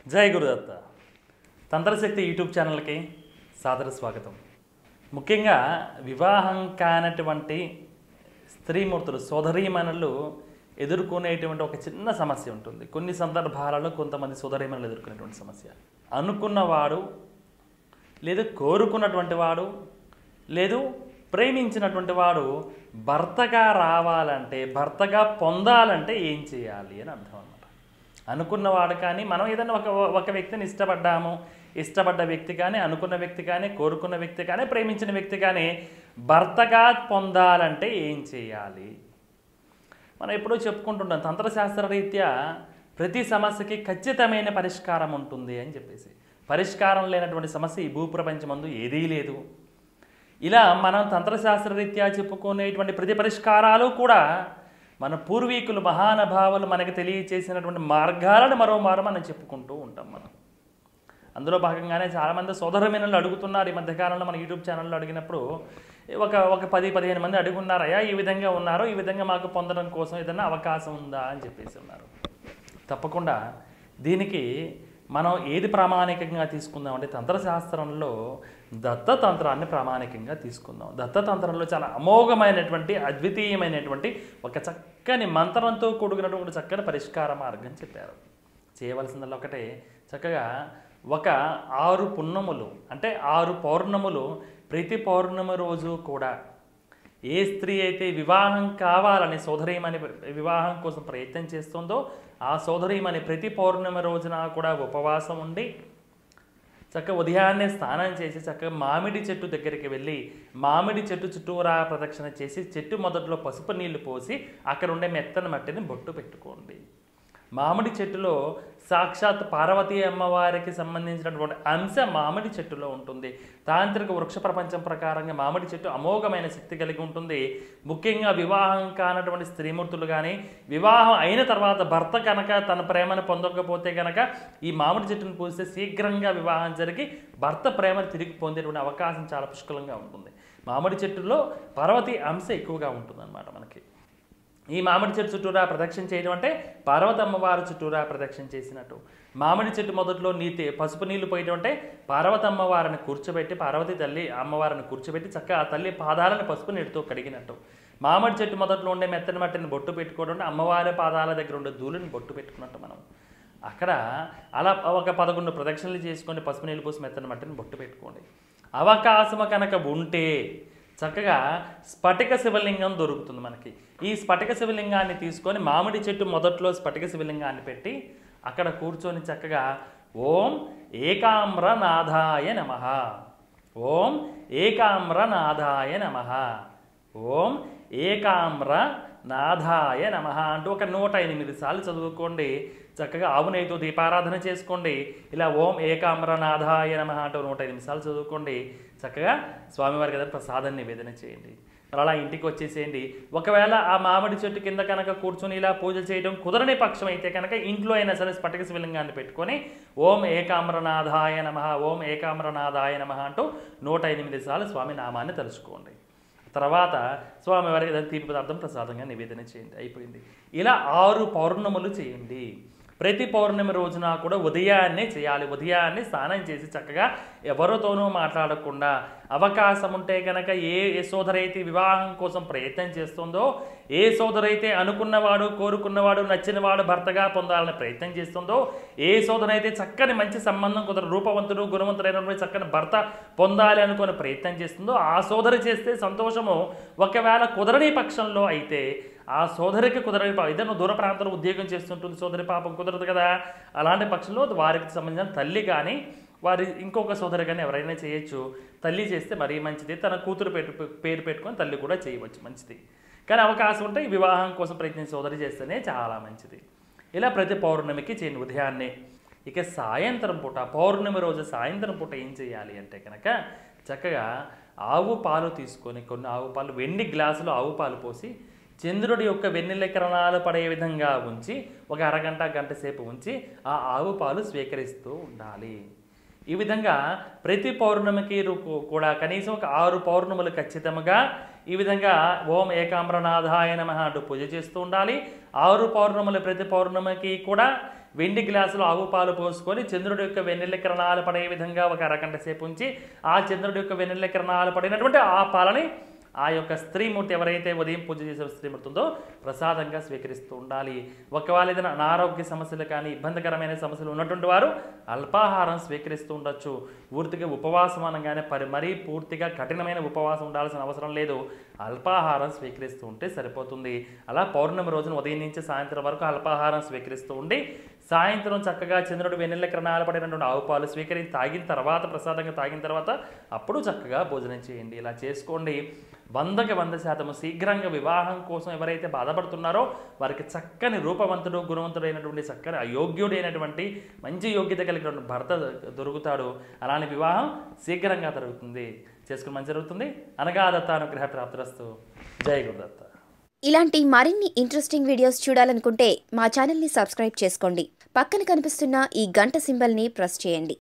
జై గురుదత్త తంత్రశక్తి యూట్యూబ్ ఛానల్కి సాదర స్వాగతం ముఖ్యంగా వివాహం కానటువంటి స్త్రీమూర్తులు సోదరీమణులు ఎదుర్కొనేటువంటి ఒక చిన్న సమస్య ఉంటుంది కొన్ని సందర్భాలలో కొంతమంది సోదరీమణులు ఎదుర్కొనేటువంటి సమస్య అనుకున్నవాడు లేదు కోరుకున్నటువంటి వాడు లేదు ప్రేమించినటువంటి వాడు భర్తగా రావాలంటే భర్తగా పొందాలంటే ఏం చేయాలి అని అర్థం అన్నమాట అనుకున్నవాడు కానీ మనం ఏదైనా ఒక ఒక వ్యక్తిని ఇష్టపడ్డాము ఇష్టపడ్డ వ్యక్తి కానీ అనుకున్న వ్యక్తి కానీ కోరుకున్న వ్యక్తి కానీ ప్రేమించిన వ్యక్తి కానీ భర్తగా పొందాలంటే ఏం చేయాలి మనం ఎప్పుడూ చెప్పుకుంటుంటాం తంత్రశాస్త్ర రీత్యా ప్రతి సమస్యకి ఖచ్చితమైన పరిష్కారం ఉంటుంది అని చెప్పేసి పరిష్కారం లేనటువంటి సమస్య ఈ భూప్రపంచమందు ఏదీ లేదు ఇలా మనం తంత్రశాస్త్ర రీత్యా చెప్పుకునేటువంటి ప్రతి పరిష్కారాలు కూడా మన పూర్వీకులు మహానుభావులు మనకి తెలియచేసినటువంటి మార్గాలను మరోమారు మనం చెప్పుకుంటూ ఉంటాం మనం అందులో భాగంగానే చాలామంది సోదరమీనులు అడుగుతున్నారు ఈ మధ్యకాలంలో మన యూట్యూబ్ ఛానల్లో అడిగినప్పుడు ఒక ఒక పది పదిహేను మంది అడుగున్నారయ్యా ఈ విధంగా ఉన్నారు ఈ విధంగా మాకు పొందడం కోసం ఏదైనా అవకాశం ఉందా అని చెప్పేసి ఉన్నారు తప్పకుండా దీనికి మనం ఏది ప్రామాణికంగా తీసుకుందాం అంటే తంత్రశాస్త్రంలో దత్తతంత్రాన్ని ప్రామాణికంగా తీసుకుందాం దత్తతంత్రంలో చాలా అమోఘమైనటువంటి అద్వితీయమైనటువంటి ఒక చక్కని మంత్రంతో కూడుకున్నటువంటి చక్కని పరిష్కార మార్గం చెప్పారు చేయవలసిందల్లా ఒకటే చక్కగా ఒక ఆరు పున్నములు అంటే ఆరు పౌర్ణములు ప్రతి పౌర్ణమి రోజు కూడా ఏ స్త్రీ అయితే వివాహం కావాలని సోదరీమణి వివాహం కోసం ప్రయత్నం చేస్తుందో ఆ సోదరీమణి ప్రతి పౌర్ణమి రోజున కూడా ఉపవాసం ఉండి చక్కగా ఉదయాన్నే స్నానం చేసి చక్కగా మామిడి చెట్టు దగ్గరికి వెళ్ళి మామిడి చెట్టు చుట్టూరా ప్రదక్షిణ చేసి చెట్టు మొదట్లో పసుపు నీళ్లు పోసి అక్కడ ఉండే మెత్తని మట్టిని బొట్టు పెట్టుకోండి మామిడి చెట్టులో సాక్షాత్ పార్వతీ అమ్మవారికి సంబంధించినటువంటి అంశ మామిడి చెట్టులో ఉంటుంది తాంత్రిక వృక్ష ప్రపంచం ప్రకారంగా మామిడి చెట్టు అమోఘమైన శక్తి కలిగి ఉంటుంది ముఖ్యంగా వివాహం కానటువంటి స్త్రీమూర్తులు కానీ వివాహం అయిన తర్వాత భర్త కనుక తన ప్రేమను పొందకపోతే కనుక ఈ మామిడి చెట్టును పూస్తే శీఘ్రంగా వివాహం జరిగి భర్త ప్రేమను తిరిగి పొందేటువంటి అవకాశం చాలా పుష్కలంగా ఉంటుంది మామిడి చెట్టులో పార్వతీ అంశ ఎక్కువగా ఉంటుందన్నమాట మనకి ఈ మామిడి చెట్టు చుట్టూరా ప్రదక్షిణ చేయడం అంటే పార్వతమ్మ వారు చుట్టూరా ప్రదక్షిణ చేసినట్టు మామిడి చెట్టు మొదట్లో నీతి పసుపు నీళ్లు పోయడం అంటే పార్వతమ్మ వారిని కూర్చోబెట్టి పార్వతి తల్లి అమ్మవారిని కూర్చోబెట్టి చక్కగా ఆ తల్లి పాదాలను పసుపు నీటితో కడిగినట్టు మామిడి చెట్టు మొదట్లో ఉండే మెత్తని మట్టిని బొట్టు పెట్టుకోవడం అంటే అమ్మవారి పాదాల దగ్గర ఉండే ధూళిని బొట్టు పెట్టుకున్నట్టు మనం అక్కడ అలా ఒక పదకొండు ప్రదక్షిణలు చేసుకోండి పసుపు నీళ్ళు పోసి మెత్తని మట్టిని బొట్టు పెట్టుకోండి అవకాశం కనుక ఉంటే చక్కగా స్ఫటిక శివలింగం దొరుకుతుంది మనకి ఈ స్ఫటిక శివలింగాన్ని తీసుకొని మామిడి చెట్టు మొదట్లో స్ఫటిక శివలింగాన్ని పెట్టి అక్కడ కూర్చొని చక్కగా ఓం ఏకామ్రనాథాయ నమ ఓం ఏకామ్రనాథాయ నమ ఓం ఏకామ్ర నాథాయ నమ అంటూ ఒక నూట ఎనిమిది సార్లు చదువుకోండి చక్కగా ఆవు నెయ్యితో దీపారాధన చేసుకోండి ఇలా ఓం ఏకామ్రనాథాయ నమ అంటూ నూట ఎనిమిది సార్లు చదువుకోండి చక్కగా స్వామివారికి ఏదైనా ప్రసాదం నివేదన చేయండి మరి అలా ఇంటికి వచ్చేసేయండి ఒకవేళ ఆ మామిడి చెట్టు కింద కనుక కూర్చొని ఇలా పూజ చేయడం కుదరని పక్షం అయితే కనుక ఇంట్లో అయినా సరే స్ఫటిక శివలింగాన్ని పెట్టుకొని ఓం ఏకామ్రనాథాయ నమ ఓం ఏకామ్రనాథాయ నమ అంటూ నూట ఎనిమిది సార్లు స్వామి నామాన్ని తలుచుకోండి తర్వాత స్వామివారికి ఏదైనా తీపి పదార్థం ప్రసాదంగా నివేదన చేయండి అయిపోయింది ఇలా ఆరు పౌర్ణములు చేయండి ప్రతి పౌర్ణమి రోజున కూడా ఉదయాన్నే చేయాలి ఉదయాన్నే స్నానం చేసి చక్కగా ఎవరితోనూ మాట్లాడకుండా అవకాశం ఉంటే కనుక ఏ ఏ సోదరైతే వివాహం కోసం ప్రయత్నం చేస్తుందో ఏ సోదరైతే అనుకున్నవాడు కోరుకున్నవాడు నచ్చినవాడు భర్తగా పొందాలని ప్రయత్నం చేస్తుందో ఏ సోదరైతే చక్కని మంచి సంబంధం కుదర రూపవంతుడు గుణవంతుడైనటువంటి చక్కని భర్త పొందాలి అనుకుని ప్రయత్నం చేస్తుందో ఆ సోదరి చేస్తే సంతోషము ఒకవేళ కుదరని పక్షంలో అయితే ఆ సోదరికి కుదరని పా- ఇద్దరు దూర ప్రాంతంలో ఉద్యోగం చేస్తుంటుంది సోదరి పాపం కుదరదు కదా అలాంటి పక్షంలో వారికి సంబంధించిన తల్లి కానీ వారి ఇంకొక సోదరి కానీ ఎవరైనా చేయొచ్చు తల్లి చేస్తే మరీ మంచిది తన కూతురు పెట్టు పేరు పెట్టుకొని తల్లి కూడా చేయవచ్చు మంచిది కానీ అవకాశం ఉంటే ఈ వివాహం కోసం ప్రయత్నించే సోదరి చేస్తేనే చాలా మంచిది ఇలా ప్రతి పౌర్ణమికి చేయండి ఉదయాన్నే ఇక సాయంత్రం పూట పౌర్ణమి రోజు సాయంత్రం పూట ఏం చేయాలి అంటే కనుక చక్కగా ఆవు పాలు తీసుకొని కొన్ని ఆవు పాలు వెండి గ్లాసులో ఆవు పాలు పోసి చంద్రుడి యొక్క వెన్నెల కిరణాలు పడే విధంగా ఉంచి ఒక అరగంట గంట సేపు ఉంచి ఆ ఆవు పాలు స్వీకరిస్తూ ఉండాలి ఈ విధంగా ప్రతి పౌర్ణమికి రు- కూడా కనీసం ఒక ఆరు పౌర్ణములు ఖచ్చితంగా ఈ విధంగా ఓం ఏకామ్రనాథాయ నమ అంటూ పూజ చేస్తూ ఉండాలి ఆరు పౌర్ణములు ప్రతి పౌర్ణమికి కూడా వెండి గ్లాసులో ఆవు పాలు పోసుకొని చంద్రుడి యొక్క వెన్నెల కిరణాలు పడే విధంగా ఒక అరగంట సేపు ఉంచి ఆ చంద్రుడి యొక్క వెన్నెల కిరణాలు పడినటువంటి ఆ పాలని ఆ యొక్క స్త్రీమూర్తి ఎవరైతే ఉదయం పూజ చేసే స్త్రీమూర్తి ఉందో ప్రసాదంగా స్వీకరిస్తూ ఉండాలి ఒకవేళ ఏదైనా అనారోగ్య సమస్యలు కానీ ఇబ్బందికరమైన సమస్యలు ఉన్నటువంటి వారు అల్పాహారం స్వీకరిస్తూ ఉండొచ్చు పూర్తిగా ఉపవాసం అనగానే పరి మరీ పూర్తిగా కఠినమైన ఉపవాసం ఉండాల్సిన అవసరం లేదు అల్పాహారం స్వీకరిస్తూ ఉంటే సరిపోతుంది అలా పౌర్ణమి రోజున ఉదయం నుంచి సాయంత్రం వరకు అల్పాహారం స్వీకరిస్తూ ఉండి సాయంత్రం చక్కగా చంద్రుడు వెన్నెల కిరణాలు పడినటువంటి ఆవు పాలు స్వీకరించి తాగిన తర్వాత ప్రసాదంగా తాగిన తర్వాత అప్పుడు చక్కగా భోజనం చేయండి ఇలా చేసుకోండి వందకి వంద శాతము శీఘ్రంగా వివాహం కోసం ఎవరైతే బాధపడుతున్నారో వారికి చక్కని రూపవంతుడు గుణవంతుడైనటువంటి చక్కని అయోగ్యుడైనటువంటి మంచి యోగ్యత కలిగిన భర్త దొరుకుతాడు అలాంటి వివాహం శీఘ్రంగా జరుగుతుంది చేసుకుని మంచి జరుగుతుంది అనగా దత్త అనుగ్రహ ప్రాప్తిరస్తు జయ గురుదత్త ఇలాంటి మరిన్ని ఇంట్రెస్టింగ్ వీడియోస్ చూడాలనుకుంటే మా ఛానల్ని సబ్స్క్రైబ్ చేసుకోండి పక్కన కనిపిస్తున్న ఈ గంట సింబల్ని ప్రెస్ చేయండి